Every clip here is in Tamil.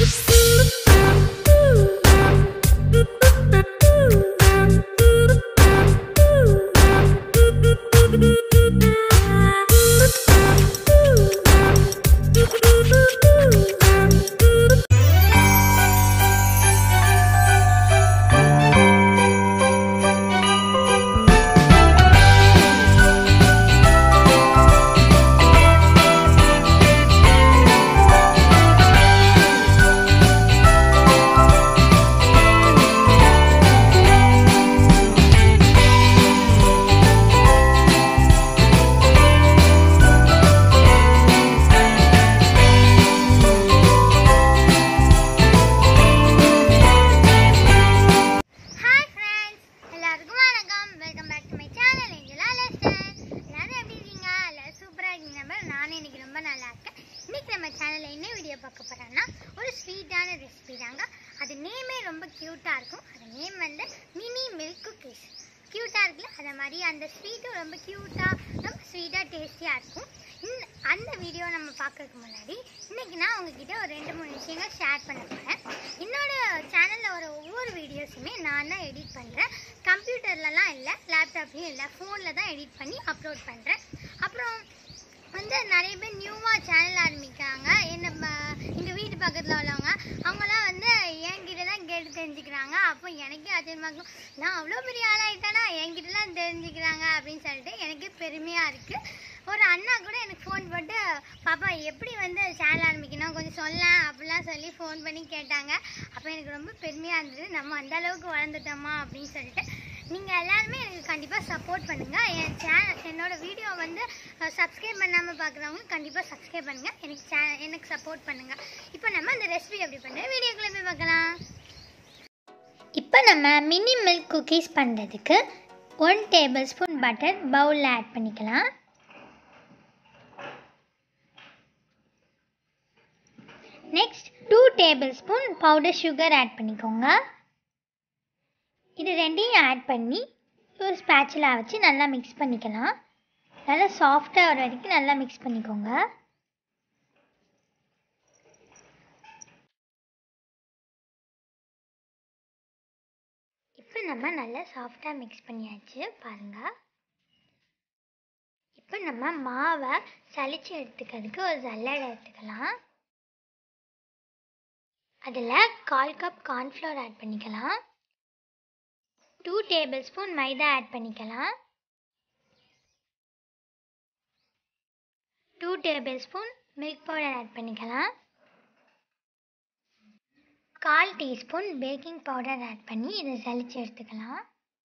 ஹாய் ஃப்ரெண்ட்ஸ் எல்லாருக்கும் வணக்கம் welcome back to my channel Angela லெஸ்டன் எல்லாரும் எப்படி இருக்கீங்க எல்லாரும் சூப்பராக இருக்கீங்க நம்பர் நானும் இன்னைக்கு ரொம்ப நல்லா இருக்கேன் இன்னைக்கு நம்ம சேனலில் என்ன வீடியோ பார்க்க போகிறோம்னா ஒரு ஸ்வீட்டான ரெசிபி தாங்க அது நேமே ரொம்ப க்யூட்டாக இருக்கும் அது நேம் வந்து மினி மில்க் குக்கீஸ் க்யூட்டாக இருக்குல்ல அதை மாதிரி அந்த ஸ்வீட்டும் ரொம்ப க்யூட்டாக ரொம்ப ஸ்வீட்டாக டேஸ்டியாக இருக்கும் இந்த அந்த வீடியோ நம்ம பார்க்கறதுக்கு முன்னாடி இன்னைக்கு நான் உங்ககிட்ட ஒரு ரெண்டு மூணு விஷயங்கள் ஷேர் பண்ண போகிறேன் என்னோட சேனலில் வர ஒவ்வொரு வீடியோஸுமே நான் தான் எடிட் பண்ணுறேன் கம்ப்யூட்டர்லலாம் இல்லை லேப்டாப்லேயும் இல்லை ஃபோனில் தான் எடிட் பண்ணி அப்லோட் பண்ணுறேன் அப்புறம் வந்து நிறைய பேர் நியூவாக சேனல் ஆரம்பிக்கிறாங்க என்ன எங்கள் வீட்டு பக்கத்தில் உள்ளவங்க அவங்களாம் வந்து என்கிட்ட தான் கேட்டு தெரிஞ்சுக்கிறாங்க அப்போ எனக்கே ஆச்சரியமா இருக்கும் நான் அவ்வளோ பெரிய ஆளாயிட்டேனா என்கிட்டலாம் தெரிஞ்சுக்கிறாங்க அப்படின்னு சொல்லிட்டு எனக்கு பெருமையாக இருக்குது ஒரு அண்ணா கூட எனக்கு ஃபோன் போட்டு பாப்பா எப்படி வந்து சேனல் ஆரம்பிக்கணும் கொஞ்சம் சொல்ல அப்படிலாம் சொல்லி ஃபோன் பண்ணி கேட்டாங்க அப்போ எனக்கு ரொம்ப பெருமையாக இருந்தது நம்ம அந்த அளவுக்கு வளர்ந்துட்டோமா அப்படின்னு சொல்லிட்டு நீங்கள் எல்லாருமே எனக்கு கண்டிப்பாக சப்போர்ட் பண்ணுங்கள் என் சேனல் என்னோட வீடியோ வந்து சப்ஸ்கிரைப் பண்ணாமல் பார்க்குறவங்க கண்டிப்பாக சப்ஸ்கிரைப் பண்ணுங்கள் எனக்கு சே எனக்கு சப்போர்ட் பண்ணுங்கள் இப்போ நம்ம இந்த ரெசிபி எப்படி பண்ணுற வீடியோக்குள்ளே போய் பார்க்கலாம் இப்போ நம்ம மினி மில்க் குக்கீஸ் பண்ணுறதுக்கு ஒன் டேபிள் ஸ்பூன் பட்டர் பவுலில் ஆட் பண்ணிக்கலாம் next two tablespoon powder sugar add பண்ணிக்கோங்க இது ரெண்டையும் ஆட் பண்ணி ஒரு ஸ்பேச்சில் வச்சு நல்லா மிக்ஸ் பண்ணிக்கலாம் நல்லா சாஃப்டாக வர வரைக்கும் நல்லா மிக்ஸ் பண்ணிக்கோங்க இப்போ நம்ம நல்லா சாஃப்டாக மிக்ஸ் பண்ணியாச்சு பாருங்கள் இப்போ நம்ம மாவை சளிச்சு எடுத்துக்கிறதுக்கு ஒரு சல்லடை எடுத்துக்கலாம் அதில் கால் கப் கார்ன்ஃப்ளவர் ஆட் பண்ணிக்கலாம் two tablespoon maida add பண்ணிக்கலாம் two tablespoon milk powder add பண்ணிக்கலாம் கால் டீஸ்பூன் பேக்கிங் பவுடர் ஆட் பண்ணி இதை சலிச்சு எடுத்துக்கலாம்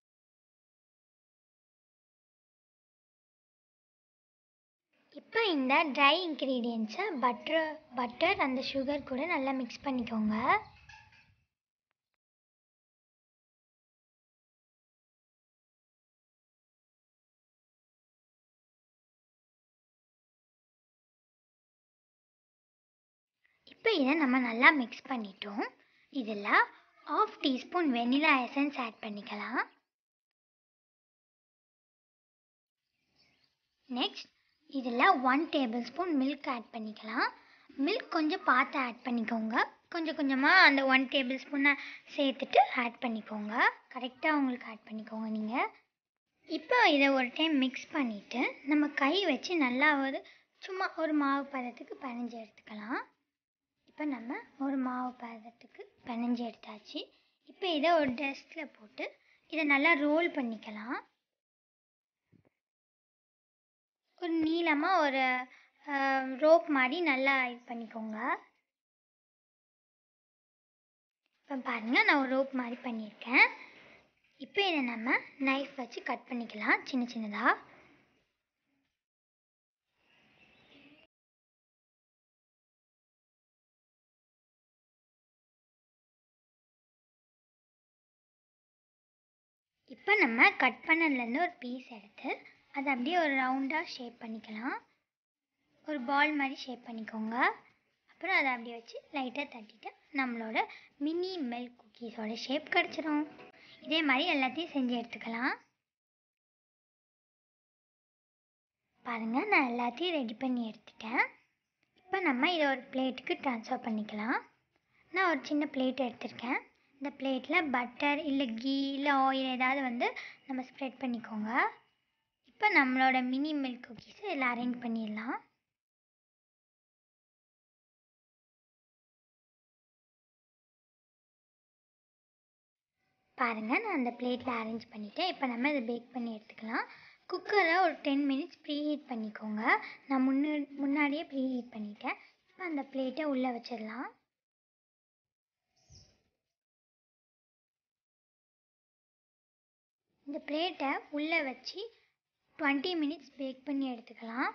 இப்போ இந்த ட்ரை இன்க்ரீடியன்ஸை பட்டர் பட்டர் அந்த சுகர் கூட நல்லா மிக்ஸ் பண்ணிக்கோங்க இப்போ இதை நம்ம நல்லா மிக்ஸ் பண்ணிட்டோம் இதில் half teaspoon vanilla essence add பண்ணிக்கலாம் நெக்ஸ்ட் இதில் one tablespoon milk add பண்ணிக்கலாம் மில்க் கொஞ்சம் பார்த்து ஆட் பண்ணிக்கோங்க கொஞ்சம் கொஞ்சமாக அந்த ஒன் டேபிள் ஸ்பூனை சேர்த்துட்டு ஆட் பண்ணிக்கோங்க கரெக்டாக உங்களுக்கு ஆட் பண்ணிக்கோங்க நீங்கள் இப்போ இதை ஒரு டைம் மிக்ஸ் பண்ணிவிட்டு நம்ம கை வச்சு நல்லா ஒரு சும்மா ஒரு மாவு பதத்துக்கு பிணைஞ்சு எடுத்துக்கலாம் இப்போ நம்ம ஒரு மாவு பதத்துக்கு பிணைஞ்சு எடுத்தாச்சு இப்போ இதை ஒரு டஸ்ட்டில் போட்டு இதை நல்லா ரோல் பண்ணிக்கலாம் ஒரு நீளமாக ஒரு ரோப் மாதிரி நல்லா இது பண்ணிக்கோங்க இப்போ பாருங்கள் நான் ஒரு ரோப் மாதிரி பண்ணியிருக்கேன் இப்போ இதை நம்ம நைஃப் வச்சு கட் பண்ணிக்கலாம் சின்ன சின்னதாக இப்போ நம்ம கட் பண்ணதுலேருந்து ஒரு பீஸ் எடுத்து அதை அப்படியே ஒரு ரவுண்டாக ஷேப் பண்ணிக்கலாம் ஒரு பால் மாதிரி ஷேப் பண்ணிக்கோங்க அப்புறம் அதை அப்படியே வச்சு லைட்டாக தட்டிட்டு நம்மளோட மினி மில்க் குக்கீஸோட ஷேப் கிடச்சிரும் இதே மாதிரி எல்லாத்தையும் செஞ்சு எடுத்துக்கலாம் பாருங்கள் நான் எல்லாத்தையும் ரெடி பண்ணி எடுத்துட்டேன் இப்போ நம்ம இதை ஒரு பிளேட்டுக்கு ட்ரான்ஸ்ஃபர் பண்ணிக்கலாம் நான் ஒரு சின்ன பிளேட் எடுத்திருக்கேன் இந்த பிளேட்டில் பட்டர் இல்லை கீ இல்லை ஆயில் ஏதாவது வந்து நம்ம ஸ்ப்ரெட் பண்ணிக்கோங்க இப்போ நம்மளோட மினி மில்க் குக்கீஸை இதில் அரேஞ்ச் பண்ணிடலாம் பாருங்கள் நான் அந்த பிளேட்டில் அரேஞ்ச் பண்ணிவிட்டேன் இப்போ நம்ம இதை பேக் பண்ணி எடுத்துக்கலாம் குக்கரை ஒரு டென் மினிட்ஸ் ப்ரீ ஹீட் பண்ணிக்கோங்க நான் முன்னு முன்னாடியே ப்ரீ ஹீட் பண்ணிட்டேன் இப்போ அந்த பிளேட்டை உள்ளே வச்சிடலாம் இந்த பிளேட்டை உள்ளே வச்சு டுவெண்ட்டி மினிட்ஸ் பேக் பண்ணி எடுத்துக்கலாம்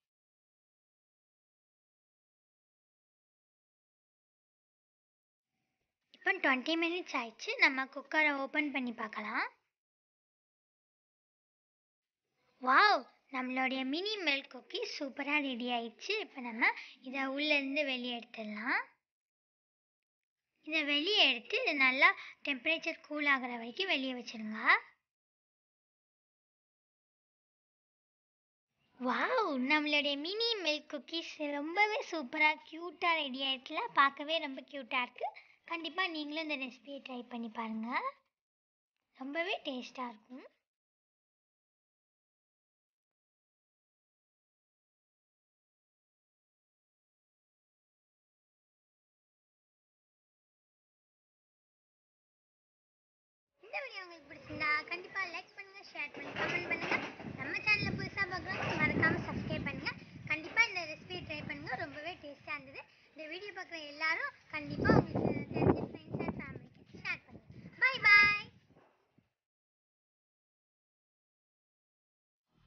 இப்போ டுவெண்ட்டி மினிட்ஸ் ஆயிடுச்சு நம்ம குக்கரை ஓப்பன் பண்ணி பார்க்கலாம் வாவ் நம்மளுடைய மினி மில்க் குக்கி சூப்பராக ரெடி ஆயிடுச்சு இப்போ நம்ம இதை உள்ளேருந்து வெளியே எடுத்துடலாம் இதை வெளியே எடுத்து இது நல்லா டெம்பரேச்சர் கூல் ஆகிற வரைக்கும் வெளியே வச்சிருங்க வாவ் நம்மளுடைய மினி மில்க் குக்கீஸ் ரொம்பவே சூப்பராக க்யூட்டாக ரெடி ஆகிட்டுல பார்க்கவே ரொம்ப க்யூட்டாக இருக்குது கண்டிப்பாக நீங்களும் இந்த ரெசிபியை ட்ரை பண்ணி பாருங்கள் ரொம்பவே டேஸ்ட்டாக இருக்கும் இந்த வீடியோ உங்களுக்கு பிடிச்சிருந்தா கண்டிப்பாக லைக் பண்ணுங்கள் ஷேர் பண்ணுங்கள் கமெண்ட் பண்ணுங்கள் நம்ம சேனலில் புதுசாக பார்க்கலாம்